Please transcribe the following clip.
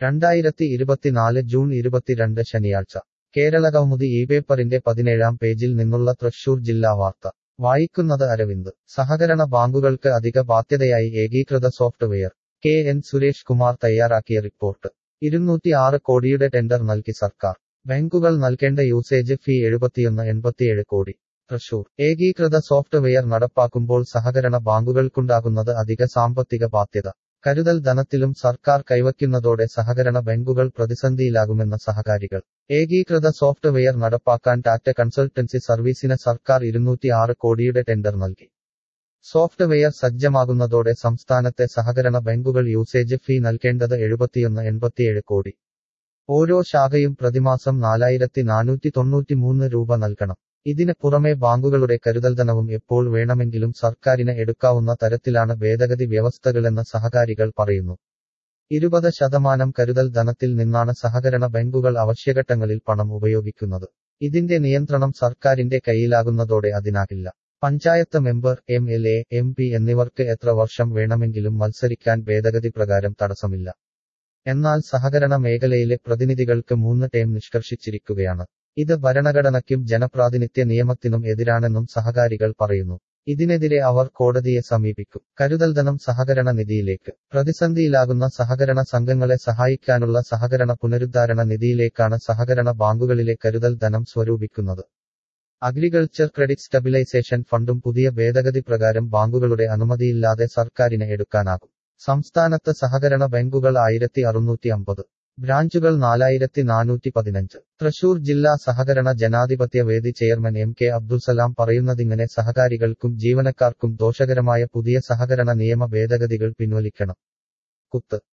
രണ്ടായിരത്തി ഇരുപത്തിനാല് ജൂൺ ഇരുപത്തിരണ്ട് ശനിയാഴ്ച കേരള കൗമുദി ഈ പേപ്പറിന്റെ പതിനേഴാം പേജിൽ നിന്നുള്ള തൃശൂർ ജില്ലാ വാർത്ത വായിക്കുന്നത് അരവിന്ദ് സഹകരണ ബാങ്കുകൾക്ക് അധിക ബാധ്യതയായി ഏകീകൃത software K N Suresh Kumar തയ്യാറാക്കിയ റിപ്പോർട്ട് ഇരുന്നൂറ്റി ആറ് കോടിയുടെ ടെൻഡർ നൽകി സർക്കാർ ബാങ്കുകൾ നൽകേണ്ട യൂസേജ് ഫീ എഴുപത്തിയൊന്ന് എൺപത്തിയേഴ് കോടി തൃശൂർ ഏകീകൃത സോഫ്റ്റ്വെയർ നടപ്പാക്കുമ്പോൾ സഹകരണ ബാങ്കുകൾക്കുണ്ടാകുന്നത് അധിക സാമ്പത്തിക ബാധ്യത കരുതൽ ധനത്തിലും സർക്കാർ കൈവയ്ക്കുന്നതോടെ സഹകരണ ബാങ്കുകൾ പ്രതിസന്ധിയിലാകുമെന്ന സഹകാരികൾ ഏകീകൃത സോഫ്റ്റ്വെയർ നടപ്പാക്കാൻ ടാറ്റ കൺസൾട്ടൻസി സർവീസിന് സർക്കാർ ഇരുന്നൂറ്റി ആറ് കോടിയുടെ ടെൻഡർ നൽകി സോഫ്റ്റ്വെയർ സജ്ജമാകുന്നതോടെ സംസ്ഥാനത്തെ സഹകരണ ബാങ്കുകൾ യൂസേജ് ഫീ നൽകേണ്ടത് എഴുപത്തിയൊന്ന് എൺപത്തിയേഴ് കോടി ഓരോ ശാഖയും പ്രതിമാസം നാലായിരത്തി നാനൂറ്റി തൊണ്ണൂറ്റിമൂന്ന് രൂപ നൽകണം ഇതിന് പുറമെ ബാങ്കുകളുടെ കരുതൽധനവും എപ്പോൾ വേണമെങ്കിലും സർക്കാരിന് എടുക്കാവുന്ന തരത്തിലാണ് ഭേദഗതി വ്യവസ്ഥകളെന്ന് സഹകാരികൾ പറയുന്നു ഇരുപത് ശതമാനം കരുതൽ ധനത്തിൽ നിന്നാണ് സഹകരണ ബാങ്കുകൾ അവശ്യഘട്ടങ്ങളിൽ പണം ഉപയോഗിക്കുന്നത് ഇതിന്റെ നിയന്ത്രണം സർക്കാരിന്റെ കയ്യിലാകുന്നതോടെ അതിനാകില്ല panchayat member M L A M P എന്നിവർക്ക് എത്ര വർഷം വേണമെങ്കിലും മത്സരിക്കാൻ ഭേദഗതി പ്രകാരം തടസ്സമില്ല എന്നാൽ സഹകരണ മേഖലയിലെ പ്രതിനിധികൾക്ക് മൂന്ന് ടേം നിഷ്കർഷിച്ചിരിക്കുകയാണ് ഇത് ഭരണഘടനയ്ക്കും ജനപ്രാതിനിധ്യ നിയമത്തിനും എതിരാണെന്നും സഹകാരികൾ പറയുന്നു ഇതിനെതിരെ അവർ കോടതിയെ സമീപിക്കും കരുതൽധനം സഹകരണ നിധിയിലേക്ക് പ്രതിസന്ധിയിലാകുന്ന സഹകരണ സംഘങ്ങളെ സഹായിക്കാനുള്ള സഹകരണ പുനരുദ്ധാരണ നിധിയിലേക്കാണ് സഹകരണ ബാങ്കുകളിലെ കരുതൽ ധനം സ്വരൂപിക്കുന്നത് അഗ്രികൾച്ചർ ക്രെഡിറ്റ് സ്റ്റെബിലൈസേഷൻ ഫണ്ടും പുതിയ ഭേദഗതി പ്രകാരം ബാങ്കുകളുടെ അനുമതിയില്ലാതെ സർക്കാരിന് എടുക്കാനാകും സംസ്ഥാനത്ത് സഹകരണ ബാങ്കുകൾ ആയിരത്തി അറുന്നൂറ്റി അമ്പത് ബ്രാഞ്ചുകൾ നാലായിരത്തി നാനൂറ്റി പതിനഞ്ച് തൃശൂർ ജില്ലാ സഹകരണ ജനാധിപത്യ വേദി ചെയർമാൻ എം കെ അബ്ദുൽസലാം പറയുന്നതിങ്ങനെ സഹകാരികൾക്കും ജീവനക്കാർക്കും ദോഷകരമായ പുതിയ സഹകരണ നിയമ ഭേദഗതികൾ പിൻവലിക്കണം കുത്ത്